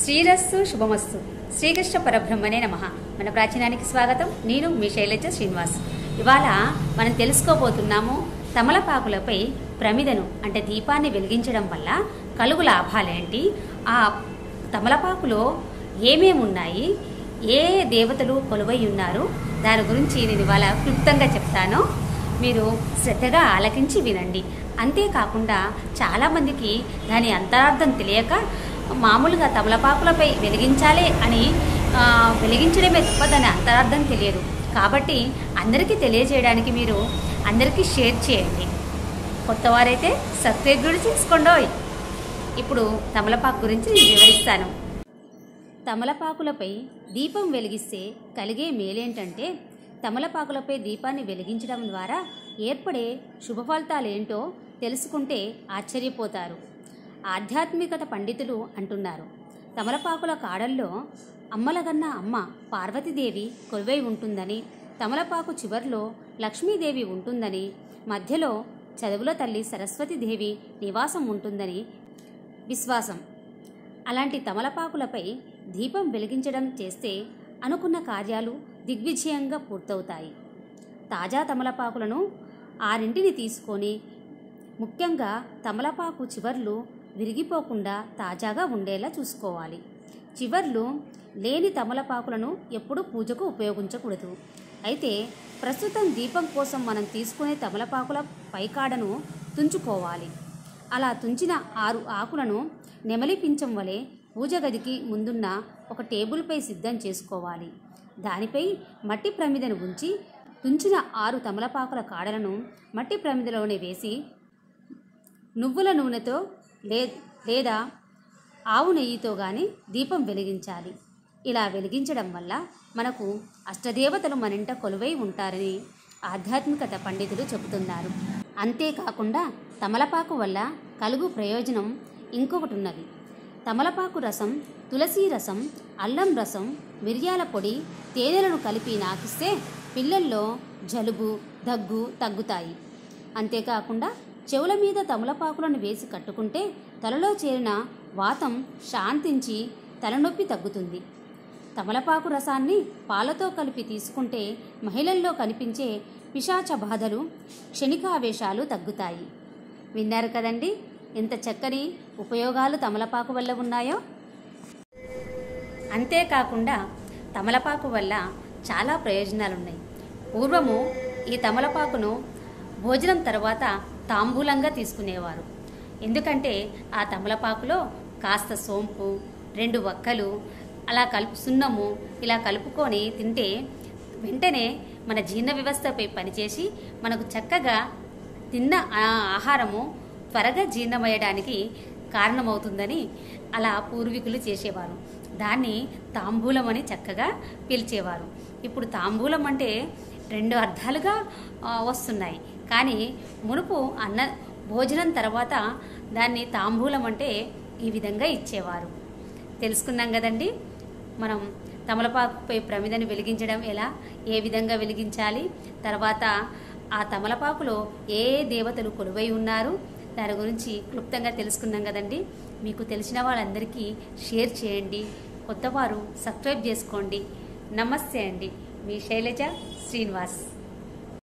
శ్రీరస్సు శుభమస్సు శ్రీకృష్ణ పరబ్రహ్మనే నమ మన ప్రాచీనానికి స్వాగతం నేను మీ శైలజ శ్రీనివాస్ ఇవాళ మనం తెలుసుకోబోతున్నాము తమలపాకులపై ప్రమిదను అంటే దీపాన్ని వెలిగించడం వల్ల కలుగు లాభాలేంటి ఆ తమలపాకులో ఏమేమి ఉన్నాయి ఏ దేవతలు కొలువై ఉన్నారు దాని గురించి నేను ఇవాళ క్లుప్తంగా చెప్తాను మీరు శ్రద్ధగా ఆలకించి వినండి అంతేకాకుండా చాలామందికి దాని అంతరార్థం తెలియక మామూలుగా తమలపాకులపై వెలిగించాలి అని ఆ, వెలిగించడమే తప్ప దాని అంతరార్థం తెలియదు కాబట్టి అందరికీ తెలియజేయడానికి మీరు అందరికీ షేర్ చేయండి కొత్తవారైతే సబ్స్క్రైబ్ కూడా చేసుకోండి ఇప్పుడు తమలపాకు గురించి నేను వివరిస్తాను తమలపాకులపై దీపం వెలిగిస్తే కలిగే మేలేంటంటే తమలపాకులపై దీపాన్ని వెలిగించడం ద్వారా ఏర్పడే శుభ ఫలితాలేంటో తెలుసుకుంటే ఆశ్చర్యపోతారు ఆధ్యాత్మికత పండితులు అంటున్నారు తమలపాకుల కాడల్లో అమ్మలగన్న అమ్మ పార్వతీదేవి కొలువై ఉంటుందని తమలపాకు చివర్లో లక్ష్మీదేవి ఉంటుందని మధ్యలో చదువుల తల్లి సరస్వతీదేవి నివాసం ఉంటుందని విశ్వాసం అలాంటి తమలపాకులపై దీపం వెలిగించడం చేస్తే అనుకున్న కార్యాలు దిగ్విజయంగా పూర్తవుతాయి తాజా తమలపాకులను ఆరింటిని తీసుకొని ముఖ్యంగా తమలపాకు చివర్లు విరిగిపోకుండా తాజాగా ఉండేలా చూసుకోవాలి చివర్లు లేని తమలపాకులను ఎప్పుడూ పూజకు ఉపయోగించకూడదు అయితే ప్రస్తుతం దీపం కోసం మనం తీసుకునే తమలపాకుల పైకాడను తుంచుకోవాలి అలా తుంచిన ఆరు ఆకులను నెమలి పించం వలె పూజ గదికి ముందున్న ఒక టేబుల్పై సిద్ధం చేసుకోవాలి దానిపై మట్టి ప్రమిదను ఉంచి తుంచిన ఆరు తమలపాకుల కాడలను మట్టి ప్రమిదలోనే వేసి నువ్వుల నూనెతో లే లేదా ఆవు నెయ్యితో కానీ దీపం వెలిగించాలి ఇలా వెలిగించడం వల్ల మనకు అష్టదేవతలు మనింట కొలువై ఉంటారని ఆధ్యాత్మికత పండితులు చెబుతున్నారు అంతేకాకుండా తమలపాకు వల్ల కలుగు ప్రయోజనం ఇంకొకటి ఉన్నది తమలపాకు రసం తులసి రసం అల్లం రసం మిరియాల పొడి తేనెలను కలిపి నాకిస్తే పిల్లల్లో జలుబు దగ్గు తగ్గుతాయి అంతేకాకుండా చెవుల మీద తమలపాకులను వేసి కట్టుకుంటే తలలో చేరిన వాతం శాంతించి తలనొప్పి తగ్గుతుంది తమలపాకు రసాన్ని పాలతో కలిపి తీసుకుంటే మహిళల్లో కనిపించే పిశాచ బాధలు క్షణికావేశాలు తగ్గుతాయి విన్నారు కదండి ఎంత చక్కని ఉపయోగాలు తమలపాకు వల్ల ఉన్నాయో అంతేకాకుండా తమలపాకు వల్ల చాలా ప్రయోజనాలు ఉన్నాయి పూర్వము ఈ తమలపాకును భోజనం తర్వాత తాంబూలంగా తీసుకునేవారు ఎందుకంటే ఆ తమలపాకులో కాస్త సోంపు రెండు వక్కలు అలా కలుపు సున్నము ఇలా కలుపుకొని తింటే వెంటనే మన జీర్ణ వ్యవస్థపై పనిచేసి మనకు చక్కగా తిన్న ఆ ఆహారము త్వరగా జీర్ణమయ్యడానికి కారణమవుతుందని అలా పూర్వీకులు చేసేవారు దాన్ని తాంబూలం అని చక్కగా పిలిచేవారు ఇప్పుడు తాంబూలం అంటే రెండు అర్థాలుగా ఆ, వస్తున్నాయి కానీ మునుపు అన్న భోజనం తర్వాత దాన్ని తాంబూలం అంటే ఈ విధంగా ఇచ్చేవారు తెలుసుకున్నాం కదండి మనం తమలపాకుపై ప్రమిదని వెలిగించడం ఎలా ఏ విధంగా వెలిగించాలి తర్వాత ఆ తమలపాకులో ఏ దేవతలు కొలువై ఉన్నారు దాని గురించి క్లుప్తంగా తెలుసుకున్నాం కదండి మీకు తెలిసిన వాళ్ళందరికీ షేర్ చేయండి కొత్తవారు సబ్స్క్రైబ్ చేసుకోండి నమస్తే అండి మీ శైలజ శ్రీనివాస్